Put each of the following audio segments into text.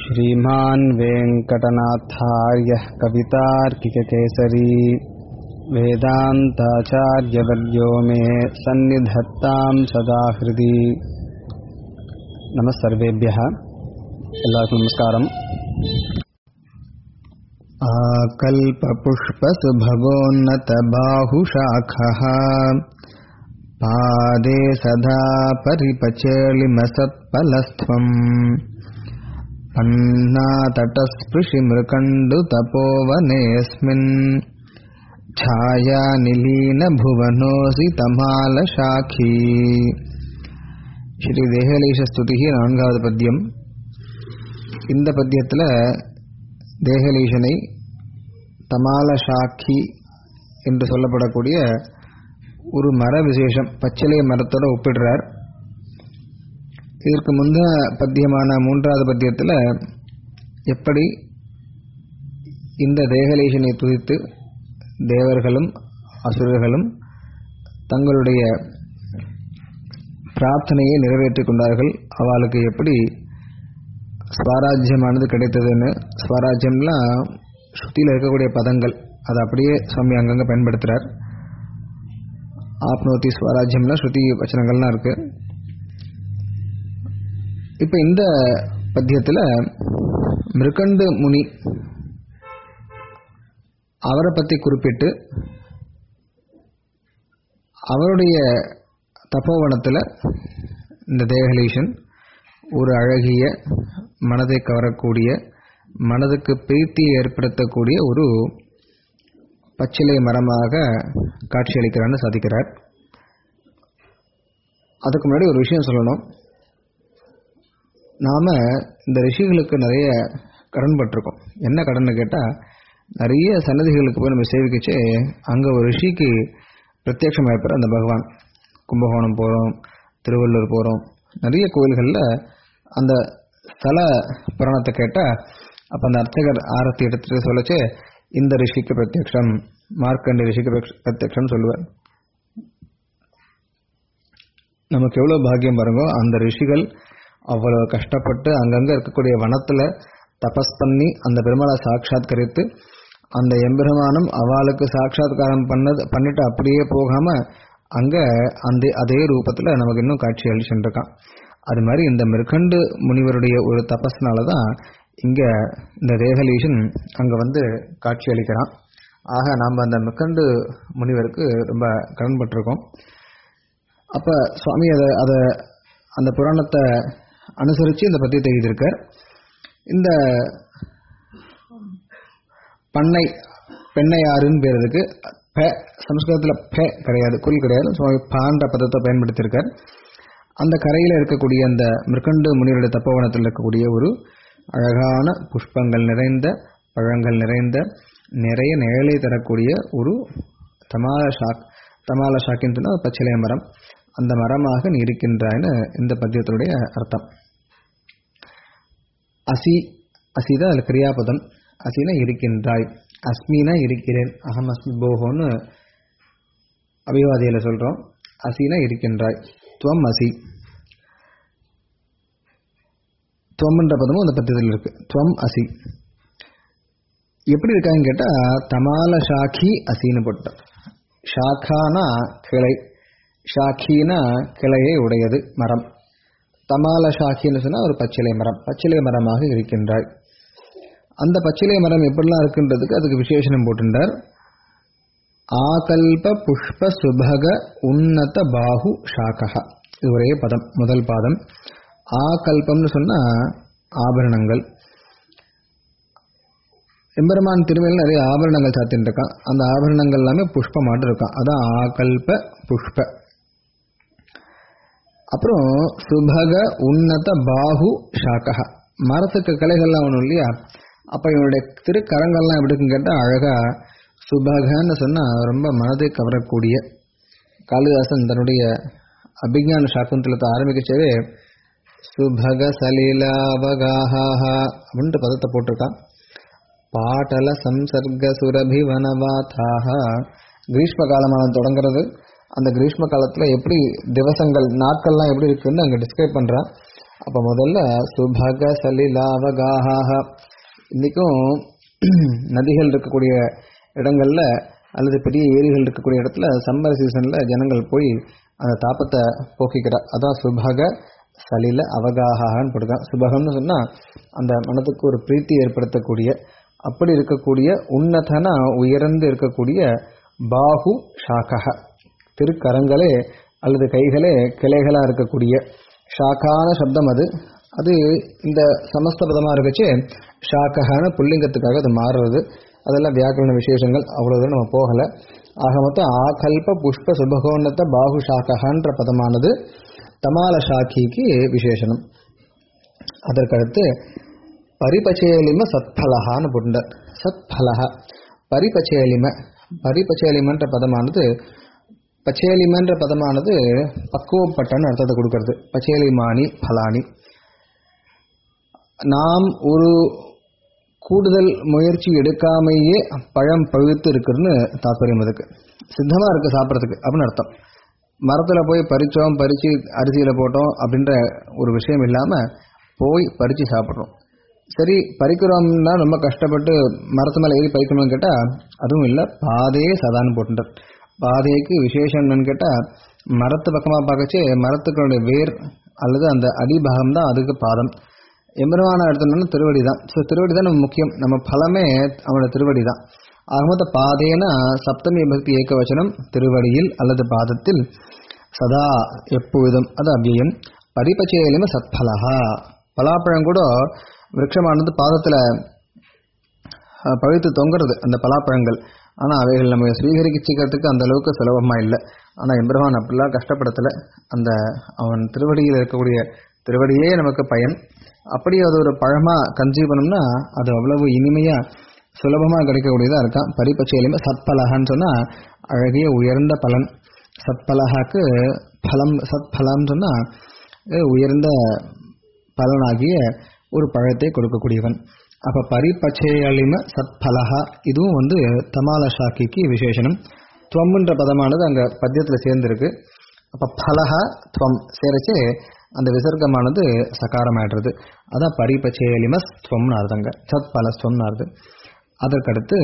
श्रीमान् वेङ्कटनाथार्यः कवितार्किककेसरी वेदान्ताचार्यवर्यो मे सन्निधत्तां सदा हृदि नमः सर्वेभ्यः எல்லாருக்கும் நமஸ்காரம் आकल्पपुष्पसुभगोन्नतबाहुशाखः पादे सदा परिपचेलिमसत्फलस्त्वम् पन्नातटस्पृशिमृकण्डुतपोवनेऽस्मिन् छायानिलीनभुवनोऽसि तमालशाखी ஸ்ரீ தேகலீஷ ஸ்துதிகி நான்காவது பத்தியம் இந்த பத்தியத்தில் தேகலீஷனை தமாலசாக்கி என்று சொல்லப்படக்கூடிய ஒரு மர விசேஷம் பச்சிலை மரத்தோட ஒப்பிடுறார் இதற்கு முந்த பத்தியமான மூன்றாவது பத்தியத்தில் எப்படி இந்த தேகலீஷனை துதித்து தேவர்களும் அசுரர்களும் தங்களுடைய பிரார்த்தனையை நிறைவேற்றிக் கொண்டார்கள் அவளுக்கு எப்படி ஸ்வராஜ்யமானது கிடைத்ததுன்னு ஸ்வராஜ்யம்லாம் ஸ்ருதியில் இருக்கக்கூடிய பதங்கள் அதை அப்படியே சுவாமி அங்கங்கே பயன்படுத்துகிறார் ஆப்னோத்தி ஸ்வராஜ்யம்லாம் ஸ்ருதி வச்சனங்கள்லாம் இருக்கு இப்போ இந்த பத்தியத்தில் மிருகண்டு முனி அவரை பற்றி குறிப்பிட்டு அவருடைய தப்போவனத்தில் இந்த தேகலீஷன் ஒரு அழகிய மனதை கவரக்கூடிய மனதுக்கு பிரீத்தியை ஏற்படுத்தக்கூடிய ஒரு பச்சிலை மரமாக காட்சியளிக்கிறான்னு சாதிக்கிறார் அதுக்கு முன்னாடி ஒரு விஷயம் சொல்லணும் நாம் இந்த ரிஷிகளுக்கு நிறைய கடன் பட்டிருக்கோம் என்ன கடன் கேட்டால் நிறைய சன்னதிகளுக்கு போய் நம்ம சேவிக்கச்சு அங்கே ஒரு ரிஷிக்கு பிரத்யட்சமாயிருப்பார் அந்த பகவான் கும்பகோணம் போகிறோம் திருவள்ளூர் போகிறோம் நிறைய கோயில்களில் அந்த ஸ்தல புராணத்தை கேட்டால் அப்போ அந்த அர்ச்சகர் ஆரத்தி எடுத்துட்டு சொல்லச்சு இந்த ரிஷிக்கு பிரத்யக்ஷம் மார்க்கண்ட ரிஷிக்கு பிரத்யக்ஷம் சொல்லுவார் நமக்கு எவ்வளோ பாக்கியம் பாருங்கோ அந்த ரிஷிகள் அவ்வளோ கஷ்டப்பட்டு அங்கங்கே இருக்கக்கூடிய வனத்தில் தபஸ் பண்ணி அந்த பெருமாளை சாட்சாத்கரித்து அந்த எம்பெருமானம் அவளுக்கு சாட்சாத்காரம் பண்ணது பண்ணிட்டு அப்படியே போகாமல் அங்கே அந்த அதே ரூபத்தில் நமக்கு இன்னும் காட்சி அளிச்சுட்டு இருக்கான் அது மாதிரி இந்த மிருகண்டு முனிவருடைய ஒரு தபஸ்னால தான் இங்கே இந்த ரேகலீஷன் அங்கே வந்து காட்சி அளிக்கிறான் ஆக நாம் அந்த மிருகண்டு முனிவருக்கு ரொம்ப கடன்பட்டிருக்கோம் அப்போ சுவாமி அதை அதை அந்த புராணத்தை அனுசரித்து இந்த பத்தியத்தை எழுதியிருக்கார் இந்த பண்ணை பெண்ணையாருன்னு பேர் இருக்கு ப சம்ஸ்கிருதத்தில் ப கிடையாது குல் கிடையாது சுவாமி பாண்ட பதத்தை பயன்படுத்தியிருக்கார் அந்த கரையில் இருக்கக்கூடிய அந்த மிருகண்டு முனிவருடைய தப்போவனத்தில் இருக்கக்கூடிய ஒரு அழகான புஷ்பங்கள் நிறைந்த பழங்கள் நிறைந்த நிறைய நிழலை தரக்கூடிய ஒரு தமால ஷாக் தமால ஷாக்கின்னு சொன்னால் பச்சிலை மரம் அந்த மரமாக நீ இருக்கின்றாய்னு இந்த பத்தியத்தினுடைய அர்த்தம் அசி அசிதான் அதில் கிரியாபதம் அசினா இருக்கின்றாய் அஸ்மினா இருக்கிறேன் அகம் அஸ்மி போகோன்னு அபிவாதியில் சொல்கிறோம் அசினா இருக்கின்றாய் துவம் அசி துவம்ன்ற பதமும் அந்த பத்தியத்தில் இருக்கு துவம் அசி எப்படி இருக்கான்னு கேட்டால் தமால ஷாக்கி அசின்னு போட்டோம் ஷாக்கானா கிளை ஷாக்கினா கிளையை உடையது மரம் தமால ஷாக்கின்னு சொன்னால் ஒரு பச்சிலை மரம் பச்சிலை மரமாக இருக்கின்றாய் அந்த பச்சிலை மரம் எப்படிலாம் இருக்குன்றதுக்கு அதுக்கு விசேஷனம் போட்டுட்டார் ஆகல்ப புஷ்ப சுபக உன்னத பாகு ஷாக்கா இது ஒரே பதம் முதல் பாதம் ஆகல்பம்னு சொன்னா ஆபரணங்கள் எம்பெருமான் திருமையில் நிறைய ஆபரணங்கள் சாத்தின்னு இருக்கான் அந்த ஆபரணங்கள் எல்லாமே புஷ்பமாட்டு இருக்கான் அதான் ஆகல்ப புஷ்ப அப்புறம் சுபக உன்னத பாகு ஷாக்கா மரத்துக்கு கிளைகள்லாம் ஒன்றும் இல்லையா அப்போ இவனுடைய திருக்கரங்கள்லாம் எப்படி இருக்குன்னு கேட்டால் அழகாக சுபகன்னு சொன்னால் ரொம்ப மனதை கவரக்கூடிய காளிதாசன் தன்னுடைய அபிஜான சாக்குந்தலத்தை ஆரம்பிக்கச்சவே சுபக சலீலாவகாஹா அப்படின்ட்டு பதத்தை போட்டிருக்கான் பாட்டல சம்சர்க சுரபி வனவாதாக கிரீஷ்ம காலமானது தொடங்குறது அந்த கிரீஷ்ம காலத்தில் எப்படி திவசங்கள் நாட்கள்லாம் எப்படி இருக்குன்னு அங்கே டிஸ்கிரைப் பண்ணுறான் அப்ப முதல்ல சுபக சலிலாவகாக இன்னைக்கும் நதிகள் இருக்கக்கூடிய இடங்கள்ல அல்லது பெரிய ஏரிகள் இருக்கக்கூடிய இடத்துல சம்மர் சீசன்ல ஜனங்கள் போய் அந்த தாப்பத்தை போக்கிக்கிறா அதான் சுபக சலில அவகாகான்னு போட்டுருக்கான் சுபகம்னு சொன்னா அந்த மனதுக்கு ஒரு பிரீத்தி ஏற்படுத்தக்கூடிய அப்படி இருக்கக்கூடிய உன்னதன உயர்ந்து இருக்கக்கூடிய பாகு ஷாக்கக திருக்கரங்களே அல்லது கைகளே கிளைகளா இருக்கக்கூடிய ஷாக்கான சப்தம் அது அது இந்த சமஸ்த பதமா இருக்கச்சு ஷாக்ககான புல்லிங்கத்துக்காக அது மாறுறது அதெல்லாம் வியாக்கரண விசேஷங்கள் அவ்வளவு நம்ம போகல ஆக மொத்தம் ஆகல்ப புஷ்ப சுபகோன்னத பாகு ஷாக்ககான்ற பதமானது தமால ஷாக்கிக்கு விசேஷனம் அதற்கடுத்து பரிபச்சேலிம சத்பலகான்னு போட்டுட்டார் சத்பலக பரிபச்சேலிம பரிபச்சேலிமன்ற பதமானது பச்சேலிமன்ற பதமானது பக்குவப்பட்டன்னு அர்த்தத்தை கொடுக்கறது பச்சேலிமானி பலானி நாம் ஒரு கூடுதல் முயற்சி எடுக்காமையே பழம் பழுத்து இருக்குன்னு தாற்பயம் அதுக்கு சித்தமா இருக்கு சாப்பிட்றதுக்கு அப்படின்னு அர்த்தம் மரத்துல போய் பறிச்சோம் பறிச்சு அரிசியில போட்டோம் அப்படின்ற ஒரு விஷயம் இல்லாம போய் பறிச்சு சாப்பிட்றோம் சரி பறிக்கிறோம்னா ரொம்ப கஷ்டப்பட்டு மரத்து மேலே ஏறி பறிக்கணும்னு கேட்டா அதுவும் இல்லை பாதையே சதான்னு போட்டுட்டார் பாதைக்கு விசேஷம் என்னன்னு கேட்டா மரத்து பக்கமா பார்க்கச்சு மரத்துக்களுடைய வேர் அல்லது அந்த அடிபாகம் தான் அதுக்கு பாதம் எம்பெருமான எடுத்தோம்னா திருவடி தான் ஸோ திருவடி தான் நம்ம முக்கியம் நம்ம பலமே அவனோட திருவடி தான் ஆக மொத்த பாதேனா சப்தமி பக்தி ஏக வச்சனம் திருவடியில் அல்லது பாதத்தில் சதா எப்பொழுதும் அது அவ்வியம் பரிபச்சையிலுமே சத்பலகா பலாப்பழம் கூட விரக்ஷமானது பாதத்தில் பழுத்து தொங்குறது அந்த பலாப்பழங்கள் ஆனால் அவைகள் நம்ம ஸ்வீகரிச்சிக்கிறதுக்கு அந்த அளவுக்கு சுலபமாக இல்லை ஆனால் எம்பெருமான் அப்படிலாம் கஷ்டப்படுத்தலை அந்த அவன் திருவடியில் இருக்கக்கூடிய திருவடியே நமக்கு பயன் அப்படி அது ஒரு பழமாக கன்சியூ பண்ணோம்னா அது அவ்வளவு இனிமையாக சுலபமாக கிடைக்கக்கூடியதாக இருக்கான் பரிபச்சையிலுமே சத்பலகான்னு சொன்னால் அழகிய உயர்ந்த பலன் சத்பலகாக்கு பலம் சத்பலம்னு சொன்னால் உயர்ந்த பலனாகிய ஒரு பழத்தை கொடுக்கக்கூடியவன் அப்ப பரிபச்சையளிம சத்பலகா இதுவும் வந்து தமால ஷாக்கிக்கு விசேஷனம் துவம்ன்ற பதமானது அங்க பத்தியத்துல சேர்ந்திருக்கு அப்ப பலகா துவம் சேரச்சே அந்த விசர்க்கமானது சகாரமாயிடுறது அதான் பரிபச்சேலிமஸ் துவம்னு அர்த்தங்க சத் பலஸ்துவம்னு அர்த்தம் அதற்கடுத்து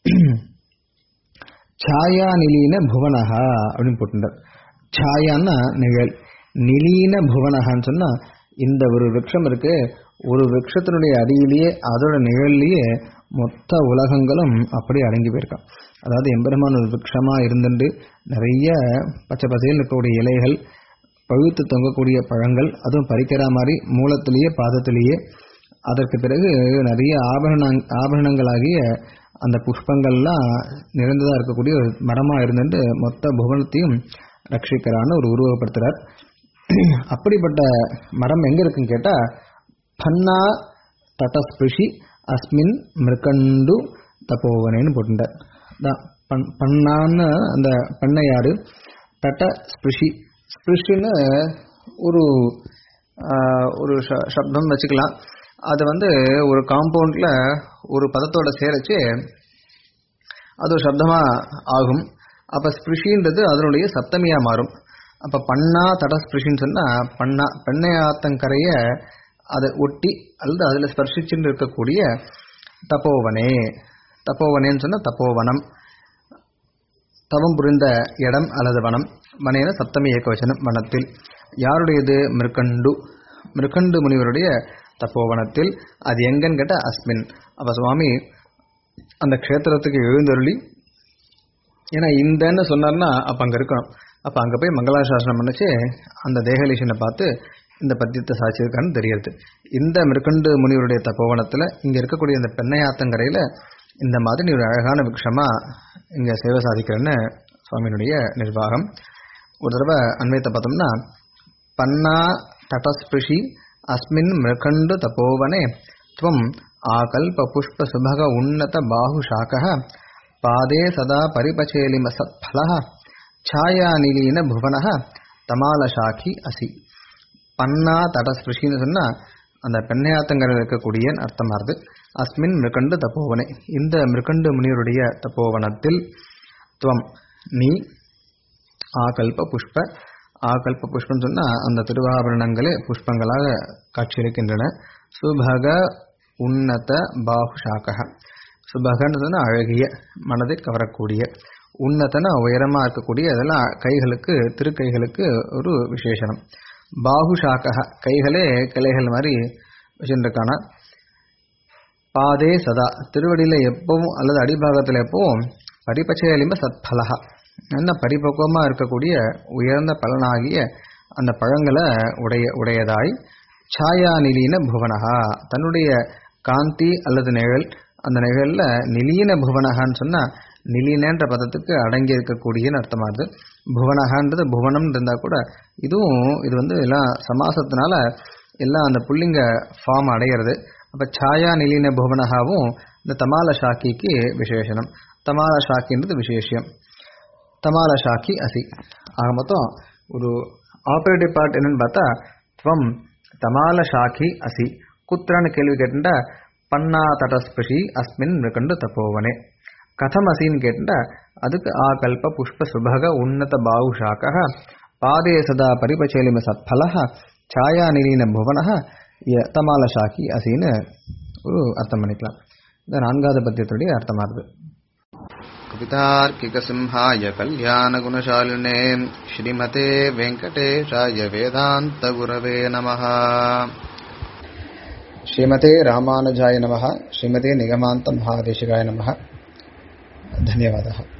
சாயா நிலீன புவனகா அப்படின்னு போட்டுட்டார் சாயான்னா நிழல் நிலீன புவனகான்னு சொன்னா இந்த ஒரு விரக்ஷம் இருக்கு ஒரு விரக்ஷத்தினுடைய அடியிலேயே அதோட நிழல்லையே மொத்த உலகங்களும் அப்படியே அடங்கி போயிருக்கான் அதாவது எம்பெருமான் ஒரு விரக்ஷமா இருந்துட்டு நிறைய பச்சை பசையில் இருக்கக்கூடிய இலைகள் பழுத்து தொங்கக்கூடிய பழங்கள் அதுவும் பறிக்கிற மாதிரி மூலத்திலேயே பாதத்திலேயே அதற்கு பிறகு நிறைய ஆபரண ஆபரணங்களாகிய அந்த புஷ்பங்கள்லாம் நிறைந்ததா இருக்கக்கூடிய ஒரு மரமா இருந்துட்டு மொத்த புவனத்தையும் ரட்சிக்கிறான்னு ஒரு உருவப்படுத்துறார் அப்படிப்பட்ட மரம் எங்க இருக்குன்னு கேட்டா பன்னா தட்டஸ்பிருஷி அஸ்மின் மிருகண்டு தப்போவனேன்னு போட்டுட்டார் தான் பண் பண்ணான்னு அந்த பண்ணையாறு தட்ட ஸ்பிருஷி ஸ்பிருஷின்னு ஒரு ஒரு சப்தம் வச்சுக்கலாம் அது வந்து ஒரு காம்பவுண்டில் ஒரு பதத்தோட சேரச்சு அது ஒரு சப்தமா ஆகும் அப்ப ஸ்பிருஷின்றது அதனுடைய சப்தமியா மாறும் அப்ப பண்ணா தடஸ்பிருஷின்னு சொன்னா பண்ணா பெண்ணையாத்தங்கரைய அதை ஒட்டி அல்லது அதுல ஸ்பர்சிச்சுட்டு இருக்கக்கூடிய தப்போவனே தப்போவனேன்னு சொன்னா தப்போவனம் தவம் புரிந்த இடம் அல்லது வனம் வனேன சப்தமி ஏகவச்சனம் வனத்தில் யாருடையது மிருகண்டு மிருகண்டு முனிவருடைய தப்போவனத்தில் அது எங்கன்னு கேட்ட அஸ்மின் அப்ப சுவாமி அந்த க்ஷேத்திரத்துக்கு எழுந்தருளி ஏன்னா இந்தன்னு சொன்னார்னா அப்ப அங்க இருக்கணும் அப்ப அங்க போய் மங்களாசாசனம் பண்ணிச்சு அந்த தேகலீஷனை பார்த்து இந்த பத்தியத்தை சாட்சியிருக்கான்னு தெரியுது இந்த மிருகண்டு முனிவருடைய தப்போவனத்துல இங்க இருக்கக்கூடிய இந்த பெண்ணையாத்தங்கரையில இந்த மாதிரி நீ ஒரு அழகான விக்ஷமா இங்க சேவை சாதிக்கிறேன்னு சுவாமியினுடைய நிர்வாகம் ஒரு தடவை அன்வயத்தை பார்த்தோம்னா பன்னா தட்டஸ்பிருஷி அஸ்மின் மிருகண்டு தபோவனே துவம் ஆகல்ப புஷ்ப சுபக உன்னத பாஹு சாக்கः பாதே சதா பரிபச்சேலிம சத்ஃபலः ಛಾಯಾನಿಲೀನ புவனः தமாலசாக்கி அசி பன்னா தடஸ்பிருஷின்னு சொன்னா அந்த பெண்ணையாத்தங்கரையில் இருக்கக்கூடிய அர்த்தமாகுது அஸ்மின் மிருகண்டு தப்போவனே இந்த மிருகண்டு முனிவருடைய தப்போவனத்தில் துவம் நீ ஆகல்ப புஷ்ப ஆகல்ப புஷ்பம் சொன்னா அந்த திருவாபரணங்களே புஷ்பங்களாக காட்சியளிக்கின்றன சுபக உன்னத பாகுஷாக சுபகன்னு சொன்னா அழகிய மனதை கவரக்கூடிய உன்னதன உயரமா இருக்கக்கூடிய அதெல்லாம் கைகளுக்கு திருக்கைகளுக்கு ஒரு விசேஷனம் பாகுஷாக கைகளே கிளைகள் மாதிரி வச்சுருக்கான பாதே சதா திருவடியில எப்பவும் அல்லது அடிபாகத்தில் எப்பவும் பரிபச்சயலிம்ப சத்பலகா நல்ல பரிபக்குவமா இருக்கக்கூடிய உயர்ந்த பலனாகிய அந்த பழங்களை உடைய உடையதாய் சாயா நிலீன புவனகா தன்னுடைய காந்தி அல்லது நிழல் அந்த நிழல்ல நிலீன புவனகான்னு சொன்னா நிலீனன்ற பதத்துக்கு அடங்கி இருக்கக்கூடியன்னு அர்த்தமாகுது புவனகான்றது புவனம் இருந்தா கூட இதுவும் இது வந்து எல்லாம் சமாசத்தினால எல்லாம் அந்த புள்ளிங்க ஃபார்ம் அடையிறது அப்ப சாயா நிலீன புவனகாவும் இந்த தமால ஷாக்கிக்கு விசேஷனம் தமால ஷாக்கின்றது விசேஷம் தமால ஷாக்கி அசி ஆக மொத்தம் ஒரு ஆபரேட்டிவ் பார்ட் என்னன்னு பார்த்தா துவம் தமால ஷாக்கி அசி குத்திரான்னு கேள்வி கேட்டுட்டா பன்னா தடஸ்பஷி அஸ்மின் மிருகண்டு தப்போவனே கதம் அசின்னு கேட்டுட்டா அதுக்கு ஆ கல்ப புஷ்ப சுபக உன்னத பாவு ஷாக்க பாதே சதா பரிபச்சேலிம சத்பலக சாயா நிலீன புவனக தமால ஷாக்கி அசின்னு ஒரு அர்த்தம் பண்ணிக்கலாம் இந்த நான்காவது பத்தியத்துடைய அர்த்தமாகுது कवितार्किकसिंहाय कल्याणगुणशालिने श्रीमते वेङ्कटेशाय वेदान्तगुरवे नमः श्रीमते रामानुजाय नमः श्रीमते निगमान्त महादेशिकाय नमः धन्यवादः